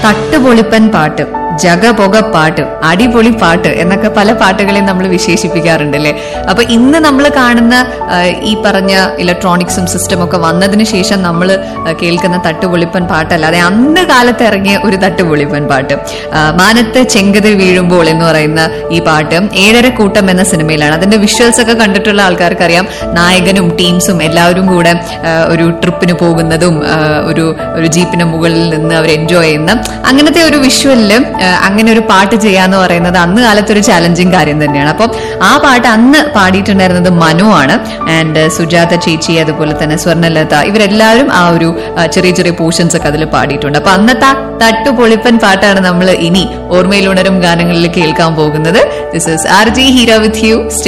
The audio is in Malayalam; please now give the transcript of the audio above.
തട്ടുപൊളിപ്പൻ പാട്ട് ജഗപൊക പാട്ട് അടിപൊളി പാട്ട് എന്നൊക്കെ പല പാട്ടുകളെയും നമ്മൾ വിശേഷിപ്പിക്കാറുണ്ട് അല്ലേ അപ്പൊ ഇന്ന് നമ്മൾ കാണുന്ന ആ, ഈ പറഞ്ഞ ഇലക്ട്രോണിക്സും സിസ്റ്റം ഒക്കെ വന്നതിന് ശേഷം നമ്മൾ കേൾക്കുന്ന തട്ടുപൊളിപ്പൻ പാട്ടല്ലാതെ അന്ന് കാലത്ത് ഇറങ്ങിയ ഒരു തട്ടുപൊളിപ്പൻ പാട്ട് ആ, മാനത്ത് ചെങ്കതിർ വീഴുമ്പോൾ എന്ന് പറയുന്ന ഈ പാട്ട് ഏഴരക്കൂട്ടം എന്ന സിനിമയിലാണ് അതിന്റെ വിഷ്വൽസ് ഒക്കെ കണ്ടിട്ടുള്ള ആൾക്കാർക്കറിയാം നായകനും ടീംസും എല്ലാവരും കൂടെ ആ, ഒരു ട്രിപ്പിന് പോകുന്നതും ആ, ഒരു ഒരു ജീപ്പിന് മുകളിൽ നിന്ന് അവർ എൻജോയ് ചെയ്യുന്ന അങ്ങനത്തെ ഒരു വിഷ്വലില് അങ്ങനെ ഒരു പാട്ട് ചെയ്യാന്ന് പറയുന്നത് അന്ന് കാലത്ത് ഒരു ചാലഞ്ചിങ് കാര്യം തന്നെയാണ് അപ്പം ആ പാട്ട് അന്ന് പാടിയിട്ടുണ്ടായിരുന്നത് മനു ആണ് ആൻഡ് സുജാത ചേച്ചി അതുപോലെ തന്നെ സ്വർണ്ണലത ഇവരെല്ലാവരും ആ ഒരു ആ, ചെറിയ ചെറിയ പോർഷൻസ് ഒക്കെ അതിൽ പാടിയിട്ടുണ്ട് അപ്പൊ അന്നത്തെ ആ തട്ടുപൊളിപ്പൻ പാട്ടാണ് നമ്മൾ ഇനി ഓർമ്മയിലുണരും ഗാനങ്ങളിൽ കേൾക്കാൻ പോകുന്നത് this is R G hero with you stay